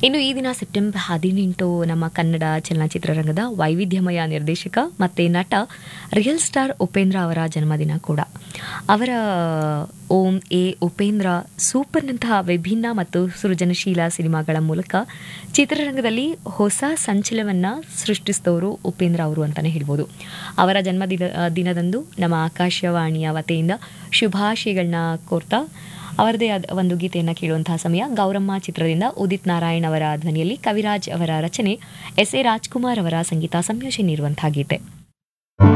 ಇನ್ನು ಈ ದಿನ ಸೆಪ್ಟೆಂಬರ್ ಹದಿನೆಂಟು ನಮ್ಮ ಕನ್ನಡ ಚಲನಚಿತ್ರರಂಗದ ವೈವಿಧ್ಯಮಯ ನಿರ್ದೇಶಕ ಮತ್ತು ನಟ ರಿಯಲ್ ಸ್ಟಾರ್ ಉಪೇಂದ್ರ ಅವರ ಜನ್ಮದಿನ ಕೂಡ ಅವರ ಓಂ ಎ ಉಪೇಂದ್ರ ಸೂಪರ್ನಂತಹ ವಿಭಿನ್ನ ಮತ್ತು ಸೃಜನಶೀಲ ಸಿನಿಮಾಗಳ ಮೂಲಕ ಚಿತ್ರರಂಗದಲ್ಲಿ ಹೊಸ ಸಂಚಲನವನ್ನು ಸೃಷ್ಟಿಸಿದವರು ಉಪೇಂದ್ರ ಅವರು ಅಂತಲೇ ಹೇಳ್ಬೋದು ಅವರ ಜನ್ಮದಿನ ದಿನದಂದು ನಮ್ಮ ಆಕಾಶವಾಣಿಯ ವತಿಯಿಂದ ಶುಭಾಶಯಗಳನ್ನ ಕೋರ್ತಾ ಅವರದೇ ಆದ ಒಂದು ಗೀತೆಯನ್ನು ಕೇಳುವಂತಹ ಸಮಯ ಗೌರಮ್ಮ ಚಿತ್ರದಿಂದ ಉದಿತ್ ನಾರಾಯಣ್ ಅವರ ಧ್ವನಿಯಲ್ಲಿ ಕವಿರಾಜ್ ಅವರ ರಚನೆ ಎಸ್ ಎ ರಾಜ್ಕುಮಾರ್ ಅವರ ಸಂಗೀತ ಸಂಯೋಜನೆ ಇರುವಂತಹ ಗೀತೆ